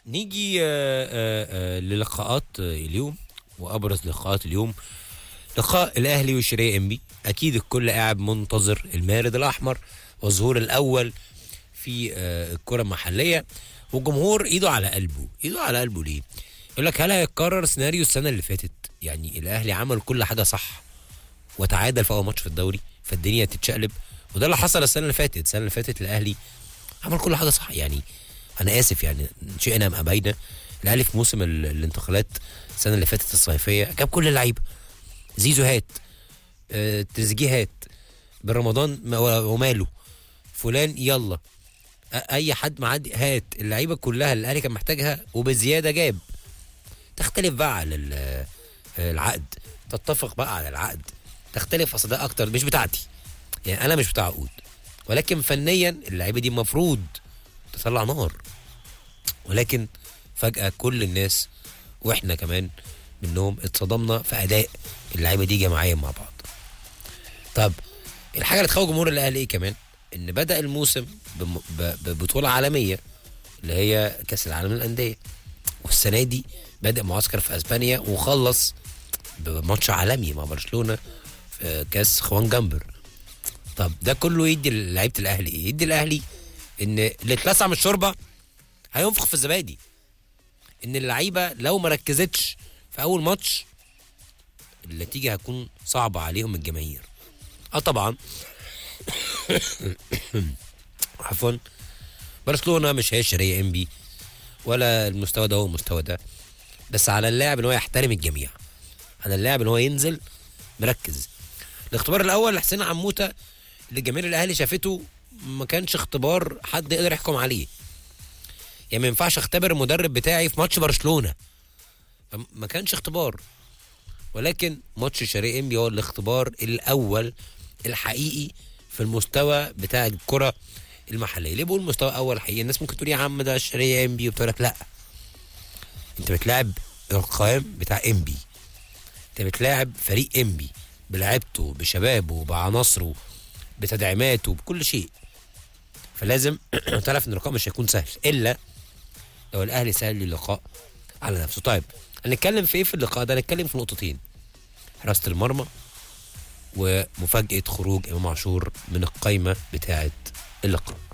نيجي آه، آه، آه، للقاءات آه، اليوم وابرز لقاءات اليوم لقاء الاهلي والشرقيه انبي اكيد الكل قاعد منتظر المارد الاحمر والظهور الاول في آه، الكره المحليه والجمهور ايده على قلبه ايده على قلبه ليه يقول لك هل هيتكرر سيناريو السنه اللي فاتت يعني الاهلي عمل كل حاجه صح وتعادل في اول ماتش في الدوري فالدنيا تتشقلب وده اللي حصل السنه اللي فاتت السنه اللي فاتت الاهلي عمل كل حاجه صح يعني انا اسف يعني شئنا ام ابينا الاهلي في موسم ال- الانتقالات السنه اللي فاتت الصيفيه جاب كل اللعيبه زيزو هات آه، تريزيجيه هات بن رمضان ما- وماله فلان يلا أ- اي حد معدي هات اللعيبه كلها اللي الاهلي كان محتاجها وبزياده جاب تختلف بقى على ال- آه، العقد تتفق بقى على العقد تختلف اصل ده اكتر مش بتاعتي يعني انا مش بتاع عقود ولكن فنيا اللعيبه دي المفروض تطلع نار ولكن فجاه كل الناس واحنا كمان منهم اتصدمنا في اداء اللعيبه دي جماعيا مع بعض طب الحاجه اللي تخوف جمهور الاهلي ايه كمان ان بدا الموسم بم- ب- ببطوله عالميه اللي هي كاس العالم للانديه والسنه دي بادئ معسكر في اسبانيا وخلص بماتش عالمي مع برشلونه في كاس خوان جامبر طب ده كله يدي لعيبه الاهلي ايه؟ يدي الاهلي ان اللي اتلسع من الشوربه هينفخ في الزبادي ان اللعيبه لو ما ركزتش في اول ماتش النتيجه هتكون صعبه عليهم الجماهير اه طبعا عفوا برشلونه مش هي الشرقيه ام بي ولا المستوى ده هو المستوى ده بس على اللاعب ان هو يحترم الجميع على اللاعب ان هو ينزل مركز الاختبار الاول لحسين عموته اللي جماهير الاهلي شافته ما كانش اختبار حد يقدر يحكم عليه يعني ما ينفعش اختبر المدرب بتاعي في ماتش برشلونه ما كانش اختبار ولكن ماتش الشرقية انبي هو الاختبار الاول الحقيقي في المستوى بتاع الكره المحليه ليه بقول مستوى اول حقيقي الناس ممكن تقول يا عم ده الشرقية انبي وبتقول لك لا انت بتلاعب القائم بتاع انبي انت بتلاعب فريق انبي بلعبته بشبابه بعناصره بتدعيماته بكل شيء فلازم تعرف ان اللقاء مش هيكون سهل الا لو الاهلي سهل اللقاء على نفسه طيب هنتكلم في ايه في اللقاء ده هنتكلم في نقطتين حراسه المرمى ومفاجاه خروج امام عاشور من القايمه بتاعه اللقاء